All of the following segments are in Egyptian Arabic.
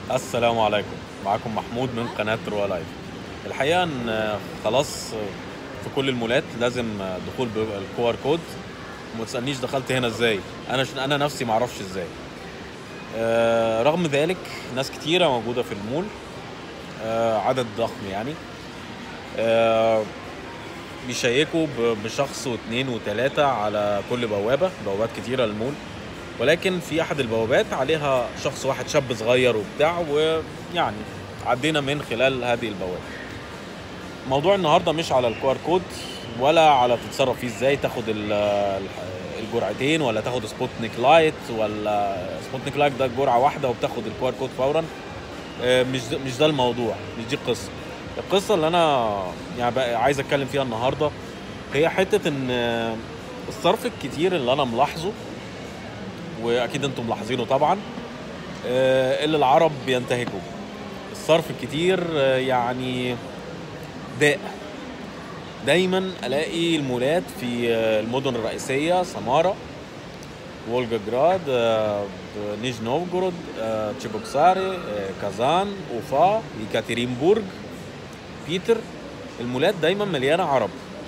السلام عليكم معكم محمود من قناة روا لايف الحقيقة ان خلاص في كل المولات لازم دخول بالكو ار كود وما تسألنيش دخلت هنا ازاي انا انا نفسي ما اعرفش ازاي آه، رغم ذلك ناس كتيرة موجودة في المول آه، عدد ضخم يعني آه، بيشيكوا ب- بشخص واثنين وثلاثة على كل بوابة بوابات كتيرة للمول ولكن في احد البوابات عليها شخص واحد شاب صغير وبتاع ويعني عدينا من خلال هذه البوابه موضوع النهارده مش على الكوار كود ولا على تتصرف فيه ازاي تاخد ال- ال- الجرعتين ولا تاخد سبوتنيك لايت ولا سبوتنيك لايت ده جرعه واحده وبتاخد الكوار كود فورا آه، مش ده مش ده الموضوع مش دي القصه القصه اللي انا يعني بقى عايز اتكلم فيها النهارده هي حته ان آه، الصرف الكتير اللي انا ملاحظه واكيد انتم ملاحظينه طبعا آه، اللي العرب بينتهكوا الصرف الكتير آه، يعني داء دايما الاقي المولات في آه، المدن الرئيسيه سماره وولجا آه، نيج نوفجورود آه، تشيبوكساري آه، كازان اوفا يكاترينبورج بيتر المولات دايما مليانه عرب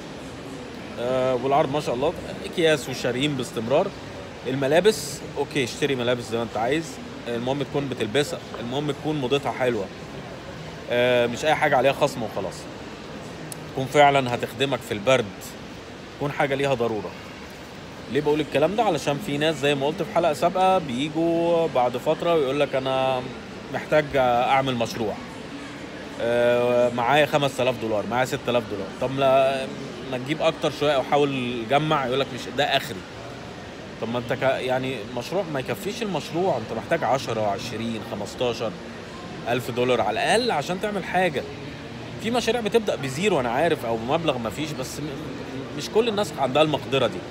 آه، والعرب ما شاء الله اكياس وشاريين باستمرار الملابس اوكي اشتري ملابس زي ما انت عايز المهم تكون بتلبسها المهم تكون موضتها حلوه آه، مش اي حاجه عليها خصم وخلاص تكون فعلا هتخدمك في البرد تكون حاجه ليها ضروره ليه بقول الكلام ده علشان في ناس زي ما قلت في حلقه سابقه بيجوا بعد فتره ويقول لك انا محتاج اعمل مشروع آه، معايا 5000 دولار معايا 6000 دولار طب لا ما تجيب اكتر شويه او حاول جمع يقول لك مش ده اخري طب ما انت ك... يعني مشروع ما يكفيش المشروع انت محتاج 10 20 15 الف دولار على الاقل عشان تعمل حاجه في مشاريع بتبدا بزيرو انا عارف او بمبلغ ما فيش بس م... مش كل الناس عندها المقدره دي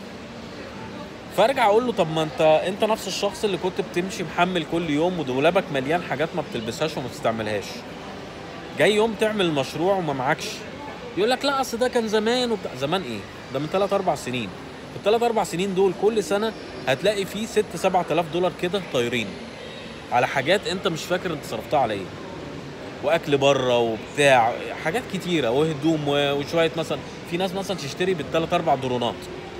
فارجع اقول له طب ما انت انت نفس الشخص اللي كنت بتمشي محمل كل يوم ودولابك مليان حاجات ما بتلبسهاش وما بتستعملهاش جاي يوم تعمل مشروع وما معكش يقول لك لا اصل ده كان زمان وبتاع زمان ايه ده من 3 4 سنين في الثلاث اربع سنين دول كل سنه هتلاقي فيه 6 7000 دولار كده طايرين على حاجات انت مش فاكر انت صرفتها على ايه واكل بره وبتاع حاجات كتيره وهدوم و- وشويه مثلا في ناس مثلا تشتري بالثلاث اربع درونات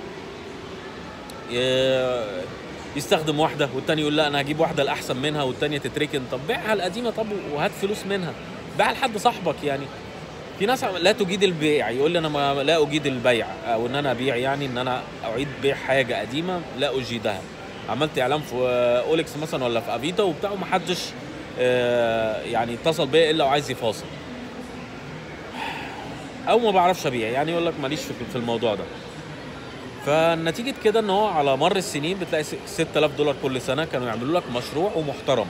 ي- يستخدم واحده والتاني يقول لا انا هجيب واحده الاحسن منها والتانيه تتركن طب بيعها القديمه طب وهات فلوس منها بيعها لحد صاحبك يعني في ناس لا تجيد البيع يقول لي انا ما لا اجيد البيع او ان انا ابيع يعني ان انا اعيد بيع حاجه قديمه لا اجيدها عملت اعلان في اوليكس مثلا ولا في افيتا وبتاع ومحدش آه، يعني اتصل بيا الا وعايز يفاصل او ما بعرفش ابيع يعني يقول لك ماليش في في الموضوع ده فنتيجه كده ان هو على مر السنين بتلاقي س- 6000 دولار كل سنه كانوا يعملوا لك مشروع ومحترم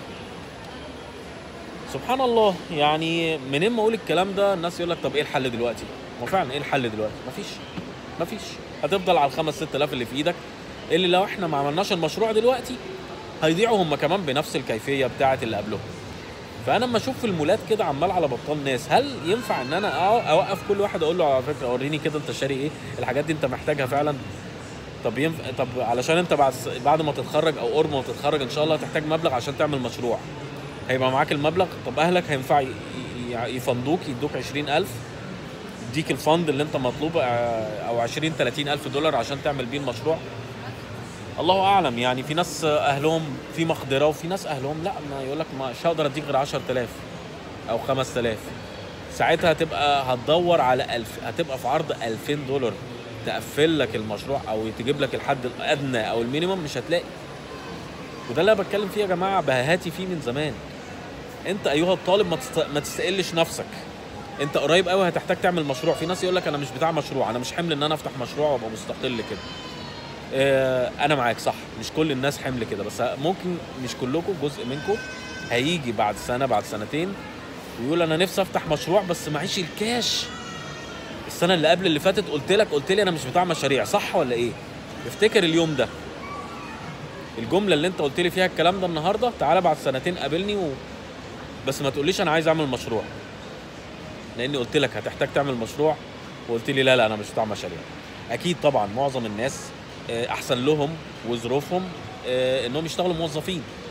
سبحان الله يعني منين ما اقول الكلام ده الناس يقول لك طب ايه الحل دلوقتي؟ ما فعلا ايه الحل دلوقتي؟ مفيش مفيش هتفضل على الخمس 6000 اللي في ايدك اللي لو احنا ما عملناش المشروع دلوقتي هيضيعوا هم كمان بنفس الكيفيه بتاعه اللي قبلهم فانا لما اشوف في المولات كده عمال على بطال ناس هل ينفع ان انا أ- اوقف كل واحد اقول له على فكره وريني كده انت شاري ايه الحاجات دي انت محتاجها فعلا طب ينفع طب علشان انت بعد بعد ما تتخرج او قرب ما تتخرج ان شاء الله هتحتاج مبلغ عشان تعمل مشروع هيبقى معاك المبلغ طب اهلك هينفع ي- ي- يفندوك يدوك 20000 يديك الفند اللي انت مطلوب اه، او 20 30 الف دولار عشان تعمل بيه المشروع الله اعلم يعني في ناس اهلهم في مقدره وفي ناس اهلهم لا ما يقول لك مش هقدر اديك غير 10000 او 5000 ساعتها هتبقى هتدور على 1000 هتبقى في عرض 2000 دولار تقفل لك المشروع او تجيب لك الحد الادنى او المينيمم مش هتلاقي وده اللي انا بتكلم فيه يا جماعه بهاتي فيه من زمان انت ايها الطالب ما, تست... ما تستقلش نفسك انت قريب قوي هتحتاج تعمل مشروع في ناس يقول لك انا مش بتاع مشروع انا مش حمل ان انا افتح مشروع وابقى مستقل كده اه انا معاك صح مش كل الناس حمل كده بس ممكن مش كلكم جزء منكم هيجي بعد سنه بعد سنتين ويقول انا نفسي افتح مشروع بس معيش الكاش السنه اللي قبل اللي فاتت قلت لك قلت لي انا مش بتاع مشاريع صح ولا ايه افتكر اليوم ده الجمله اللي انت قلت لي فيها الكلام ده النهارده تعالى بعد سنتين قابلني و... بس ما تقوليش انا عايز اعمل مشروع لاني قلت لك هتحتاج تعمل مشروع وقلت لي لا لا انا مش بتاع مشاريع اكيد طبعا معظم الناس آه، احسن لهم وظروفهم آه، انهم يشتغلوا موظفين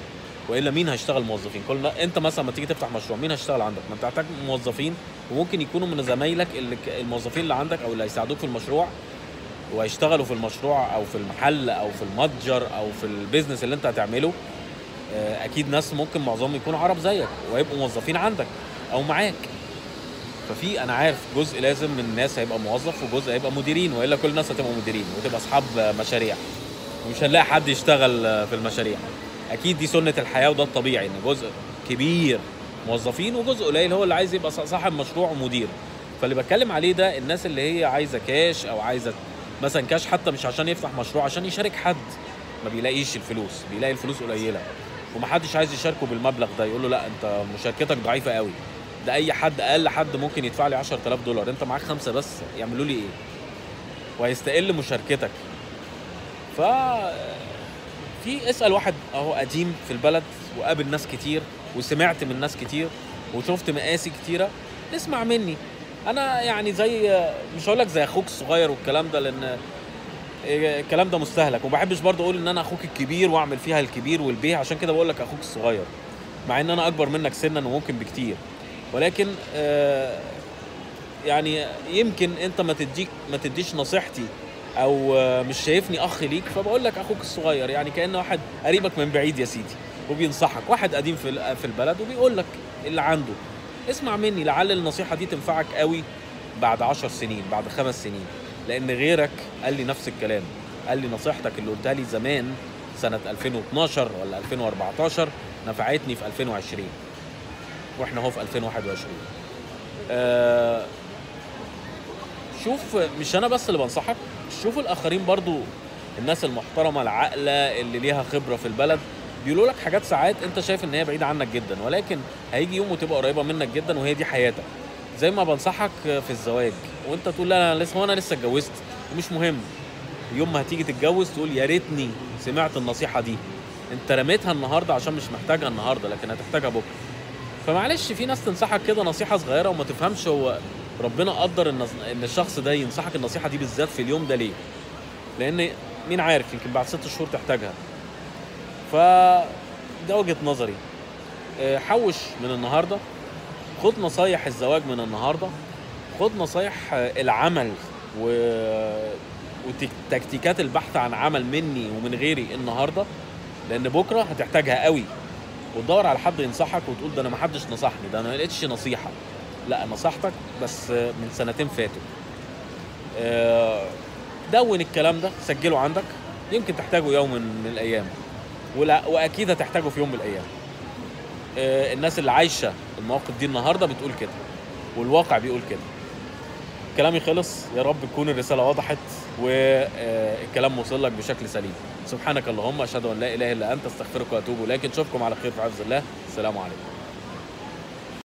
والا مين هيشتغل موظفين كلنا انت مثلا ما تيجي تفتح مشروع مين هيشتغل عندك ما انت محتاج موظفين وممكن يكونوا من زمايلك اللي ك- الموظفين اللي عندك او اللي هيساعدوك في المشروع وهيشتغلوا في المشروع او في المحل او في المتجر او في البيزنس اللي انت هتعمله آه، اكيد ناس ممكن معظمهم يكونوا عرب زيك ويبقوا موظفين عندك او معاك ففي انا عارف جزء لازم من الناس هيبقى موظف وجزء هيبقى مديرين والا كل الناس هتبقى مديرين وتبقى اصحاب مشاريع ومش هنلاقي حد يشتغل في المشاريع اكيد دي سنه الحياه وده الطبيعي ان جزء كبير موظفين وجزء قليل هو اللي عايز يبقى صاحب مشروع ومدير فاللي بتكلم عليه ده الناس اللي هي عايزه كاش او عايزه مثلا كاش حتى مش عشان يفتح مشروع عشان يشارك حد ما بيلاقيش الفلوس بيلاقي الفلوس قليله ومحدش عايز يشاركه بالمبلغ ده يقول له لا انت مشاركتك ضعيفه قوي ده اي حد اقل حد ممكن يدفع لي 10000 دولار انت معاك خمسه بس يعملوا لي ايه وهيستقل مشاركتك ف في اسال واحد اهو قديم في البلد وقابل ناس كتير وسمعت من ناس كتير وشفت مقاسي كتيره اسمع مني انا يعني زي مش هقول لك زي اخوك الصغير والكلام ده لان الكلام ده مستهلك وما بحبش برضه اقول ان انا اخوك الكبير واعمل فيها الكبير والبيه عشان كده بقول لك اخوك الصغير مع ان انا اكبر منك سنا وممكن بكتير ولكن آه، يعني يمكن انت ما تديك ما تديش نصيحتي او آه، مش شايفني اخ ليك فبقول لك اخوك الصغير يعني كان واحد قريبك من بعيد يا سيدي وبينصحك واحد قديم في ال- في البلد وبيقول لك اللي عنده اسمع مني لعل النصيحه دي تنفعك قوي بعد عشر سنين بعد خمس سنين لان غيرك قال لي نفس الكلام قال لي نصيحتك اللي قلتها لي زمان سنه 2012 ولا 2014 نفعتني في 2020 واحنا اهو في 2021 آه شوف مش انا بس اللي بنصحك شوف الاخرين برضو الناس المحترمه العاقله اللي ليها خبره في البلد بيقولوا لك حاجات ساعات انت شايف ان هي بعيده عنك جدا ولكن هيجي يوم وتبقى قريبه منك جدا وهي دي حياتك زي ما بنصحك في الزواج وانت تقول لا انا لسه وانا لسه اتجوزت ومش مهم يوم ما هتيجي تتجوز تقول يا ريتني سمعت النصيحه دي انت رميتها النهارده عشان مش محتاجها النهارده لكن هتحتاجها بكره فمعلش في ناس تنصحك كده نصيحه صغيره وما تفهمش هو ربنا قدر ان ان الشخص ده ينصحك النصيحه دي بالذات في اليوم ده ليه لان مين عارف يمكن بعد ست شهور تحتاجها ف ده وجهه نظري آه، حوش من النهارده خد نصايح الزواج من النهارده خد نصايح آه، العمل و وتكتيكات البحث عن عمل مني ومن غيري النهارده لان بكره هتحتاجها قوي وتدور على حد ينصحك وتقول ده انا ما حدش نصحني ده انا ما لقيتش نصيحه لا نصحتك بس آه، من سنتين فاتوا آه، دون الكلام ده سجله عندك يمكن تحتاجه يوم من الايام ولا واكيد هتحتاجه في يوم من الايام آه، الناس اللي عايشه المواقف دي النهارده بتقول كده والواقع بيقول كده كلامي خلص يا رب تكون الرساله وضحت والكلام وصل لك بشكل سليم سبحانك اللهم اشهد ان لا اله الا انت استغفرك واتوب اليك نشوفكم على خير في حفظ الله السلام عليكم